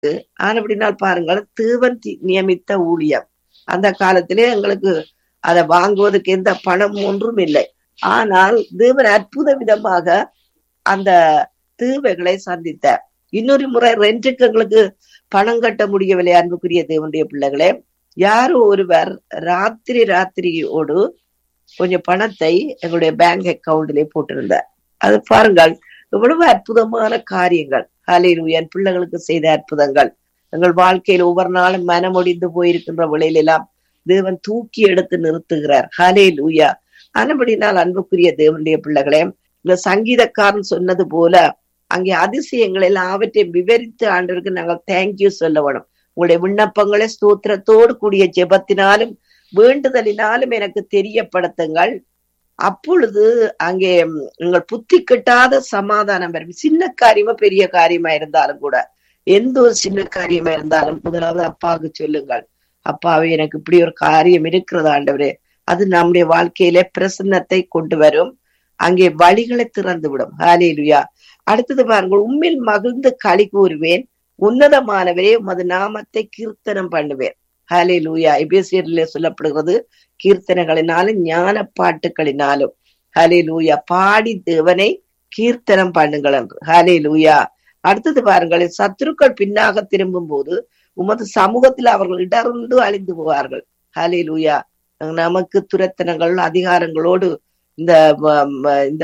ஆனப்படினால் பாருங்கள் தேவன் தி- நியமித்த ஊழியம் அந்த காலத்திலே எங்களுக்கு அதை வாங்குவதற்கு எந்த பணம் ஒன்றும் இல்லை ஆனால் தேவன் அற்புத விதமாக அந்த தேவைகளை சந்தித்தார் இன்னொரு முறை ரெண்டுக்கு எங்களுக்கு பணம் கட்ட முடியவில்லை அன்புக்குரிய தேவனுடைய பிள்ளைகளே யாரோ ஒருவர் ராத்திரி ராத்திரியோடு கொஞ்சம் பணத்தை எங்களுடைய பேங்க் அக்கவுண்டிலே போட்டிருந்தார் அது பாருங்கள் எவ்வளவு அற்புதமான காரியங்கள் ஹalleluya என் பிள்ளைகளுக்கு செய்த அற்புதங்கள் எங்கள் வாழ்க்கையில் ஒவ்வொரு நாளும் மனமொடிந்து போயிருக்கின்ற வேளையிலெல்லாம் தேவன் தூக்கி எடுத்து நிறுத்துகிறார் ஹலே லூயா ஆனபடினால் அன்புக்குரிய தேவனுடைய பிள்ளைகளே இந்த சங்கீதக்காரன் சொன்னது போல அங்கே அதிசயங்கள் எல்லாவற்றையும் விவரித்து ஆண்டவருக்கு நாங்கள் தேங்க்யூ சொல்ல வேணும் உங்களுடைய விண்ணப்பங்களை ஸ்தோத்திரத்தோடு கூடிய ஜெபத்தினாலும் வேண்டுதலினாலும் எனக்கு தெரியப்படுத்துங்கள் அப்பொழுது அங்கே ம், உங்கள் புத்தி கெட்டாத சமாதானம் வரும் சின்ன காரியமா பெரிய காரியமா இருந்தாலும் கூட எந்த ஒரு சின்ன காரியமா இருந்தாலும் முதலாவது அப்பாவுக்கு சொல்லுங்கள் அப்பாவே எனக்கு இப்படி ஒரு காரியம் இருக்கிறது ஆண்டவரே அது நம்முடைய வாழ்க்கையிலே பிரசன்னத்தை கொண்டு வரும் அங்கே வழிகளை திறந்து விடும் ஹாலேலுயா அடுத்தது பாருங்கள் உண்மையில் மகிழ்ந்து களி கூறுவேன் உன்னதமானவரே உமது நாமத்தை கீர்த்தனம் பண்ணுவேன் ஹாலே லூயா எபேசியரிலே சொல்லப்படுகிறது கீர்த்தனைகளினாலும் ஞான பாட்டுகளினாலும் ஹலே லூயா பாடி தேவனை கீர்த்தனம் பண்ணுங்கள் என்று ஹலே லூயா அடுத்தது பாருங்கள் சத்துருக்கள் பின்னாக திரும்பும் போது உமது சமூகத்தில் அவர்கள் இடர்ந்து அழிந்து போவார்கள் ஹலே லூயா நமக்கு துரத்தனங்கள் அதிகாரங்களோடு இந்த ம- ம- இந்த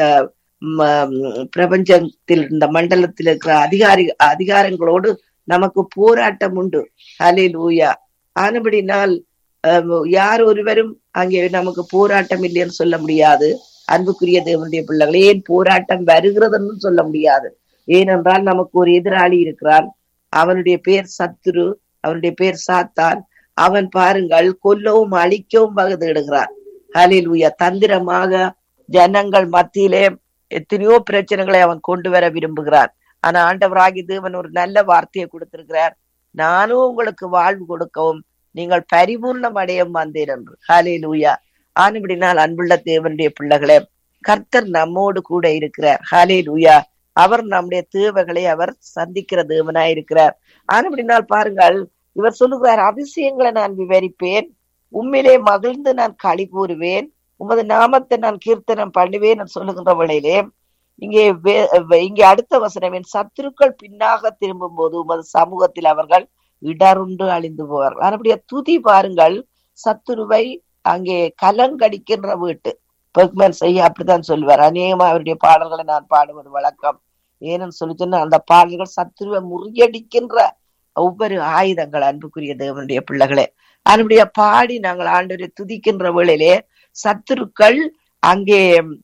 ம- பிரபஞ்சத்தில் இந்த மண்டலத்தில் இருக்கிற அதிகாரி அதிகாரங்களோடு நமக்கு போராட்டம் உண்டு ஹலே லூயா ஆனபடினால் அஹ், யார் ஒருவரும் அங்கே நமக்கு போராட்டம் இல்லைன்னு சொல்ல முடியாது அன்புக்குரிய தேவனுடைய பிள்ளைகள் ஏன் போராட்டம் வருகிறதுன்னு சொல்ல முடியாது ஏனென்றால் நமக்கு ஒரு எதிராளி இருக்கிறான் அவனுடைய பேர் சத்துரு அவனுடைய பேர் சாத்தான் அவன் பாருங்கள் கொல்லவும் அழிக்கவும் வகுதிடுகிறான் ஹலிலூயா தந்திரமாக ஜனங்கள் மத்தியிலே எத்தனையோ பிரச்சனைகளை அவன் கொண்டு வர விரும்புகிறான் ஆனா ஆண்டவராகி தேவன் ஒரு நல்ல வார்த்தையை கொடுத்திருக்கிறார் நானும் உங்களுக்கு வாழ்வு கொடுக்கவும் நீங்கள் பரிபூர்ணம் அடையவும் வந்தேன் என்று ஹalleluya ஆனபடினால் அன்புள்ள தேவனுடைய பிள்ளைகளே கர்த்தர் நம்மோடு கூட இருக்கிறார் ஹalleluya அவர் நம்முடைய தேவைகளை அவர் சந்திக்கிற தேவனாய் இருக்கிறார் ஆனபடினால் பாருங்கள் இவர் சொல்லுகிறார் அதிசயங்களை நான் விவரிப்பேன் உம்மிலே மகிழ்ந்து நான் களி கூறுவேன் உமது நாமத்தை நான் கீர்த்தனம் பண்ணுவேன் என்று சொல்லுகின்ற வேளையிலே இங்கே வே- வே- இங்கே அடுத்த வசனம் என் சத்துருக்கள் பின்னாக திரும்பும் போது உமது சமூகத்தில் அவர்கள் இடருண்டு அழிந்து போவார்கள் அப்படியே துதி பாருங்கள் சத்துருவை அங்கே கலங்கடிக்கின்ற வீட்டு பெர்க்மேன் செய்ய அப்படித்தான் சொல்லுவார் அநேகமா அவருடைய பாடல்களை நான் பாடுவது வழக்கம் ஏன்னு சொல்லி சொன்னா அந்த பாடல்கள் சத்துருவை முறியடிக்கின்ற ஒவ்வொரு ஆயுதங்கள் அன்புக்குரிய தேவனுடைய பிள்ளைகளே அதனுடைய பாடி நாங்கள் ஆண்டவரை துதிக்கின்ற வேளையிலே சத்துருக்கள் அங்கே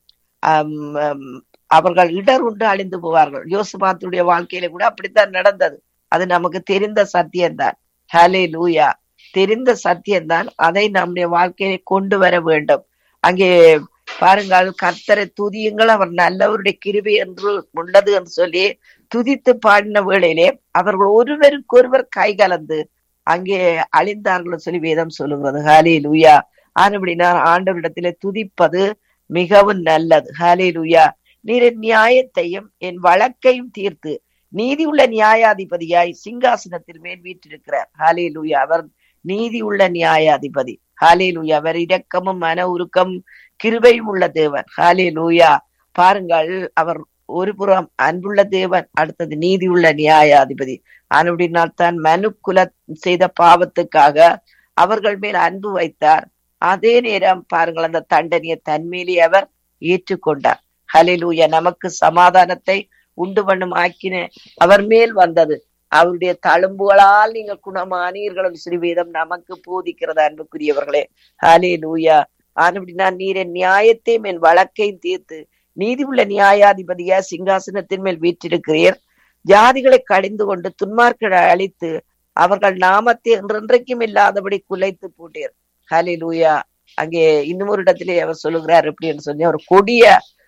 ஆம், ஆம், அவர்கள் இடர் உண்டு அழிந்து போவார்கள் யோசுபாத்துடைய வாழ்க்கையில கூட அப்படித்தான் நடந்தது அது நமக்கு தெரிந்த சத்தியம்தான் ஹலே லூயா தெரிந்த சத்தியம்தான் அதை நம்முடைய வாழ்க்கையில கொண்டு வர வேண்டும் அங்கே பாருங்கள் கர்த்தரை துதியுங்கள் அவர் நல்லவருடைய கிருபை என்று உள்ளது என்று சொல்லி துதித்து பாடின வேளையிலே அவர்கள் ஒருவருக்கொருவர் கை கலந்து அங்கே அழிந்தார்கள் சொல்லி வேதம் சொல்லுகிறது ஹாலே லூயா ஆனபடினா ஆண்டவரிடத்திலே துதிப்பது மிகவும் நல்லது ஹாலே லூயா நீர் என் நியாயத்தையும் என் வழக்கையும் தீர்த்து நீதி உள்ள நியாயாதிபதியாய் சிங்காசனத்தில் மேல் வீற்றிருக்கிறார் ஹாலே லூயா அவர் நீதி உள்ள நியாயாதிபதி ஹாலே லூயா அவர் இரக்கமும் மன உருக்கம் கிருபையும் உள்ள தேவன் ஹாலே லூயா பாருங்கள் அவர் ஒரு புறம் அன்புள்ள தேவன் அடுத்தது நீதி உள்ள நியாயாதிபதி அப்படினால் தான் மனு குல செய்த பாவத்துக்காக அவர்கள் மேல் அன்பு வைத்தார் அதே நேரம் பாருங்கள் அந்த தண்டனையை தன்மேலே அவர் ஏற்றுக்கொண்டார் ஹலிலூயா நமக்கு சமாதானத்தை உண்டு பண்ணும் ஆக்கின அவர் மேல் வந்தது அவருடைய தழும்புகளால் நீங்கள் குணமானீர்கள் ஸ்ரீவேதம் நமக்கு போதிக்கிறது அன்புக்குரியவர்களே ஹலே லூயா ஆனபடினா நீர் என் நியாயத்தையும் என் வழக்கையும் தீர்த்து நீதி உள்ள நியாயாதிபதியா சிங்காசனத்தின் மேல் வீற்றிருக்கிறீர் ஜாதிகளை கடிந்து கொண்டு துன்மார்க்களை அழித்து அவர்கள் நாமத்தை என்றென்றைக்கும் இல்லாதபடி குலைத்து போட்டீர் ஹலே லூயா அங்கே இன்னும் ஒரு இடத்திலே அவர் சொல்லுகிறார் அப்படின்னு சொல்லி ஒரு கொடிய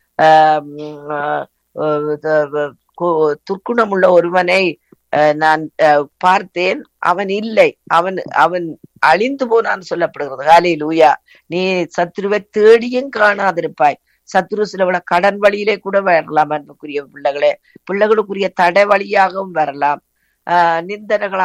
ஆஹ் துர்க்குணம் உள்ள ஒருவனை நான் பார்த்தேன் அவன் இல்லை அவன் அவன் அழிந்து போனான்னு சொல்லப்படுகிறது ஹாலே லூயா நீ சத்ருவை தேடியும் காணாதிருப்பாய் சத்ரு சிலவள கடன் வழியிலே கூட வரலாம் அன்புக்குரிய பிள்ளைகளே பிள்ளைகளுக்குரிய தடை வழியாகவும் வரலாம் ஆஹ் நிந்தனைகளா